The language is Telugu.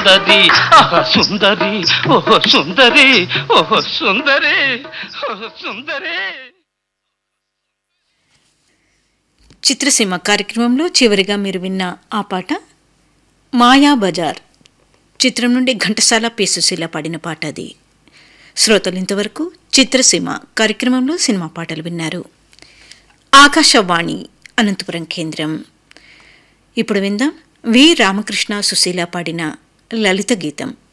సుందరి ఆహా సుందరి ఓహో సుందరి ఓహో సుందరి ఓహో సుందరి చిత్రసీమ కార్యక్రమంలో చివరిగా మీరు విన్న ఆ పాట మాయా బజార్ చిత్రం నుండి ఘంటసాల పి సుశీల పాడిన పాట అది శ్రోతలు ఇంతవరకు చిత్రసీమ కార్యక్రమంలో సినిమా పాటలు విన్నారు ఆకాశవాణి అనంతపురం కేంద్రం ఇప్పుడు విందాం వి రామకృష్ణ సుశీల పాడిన లలిత గీతం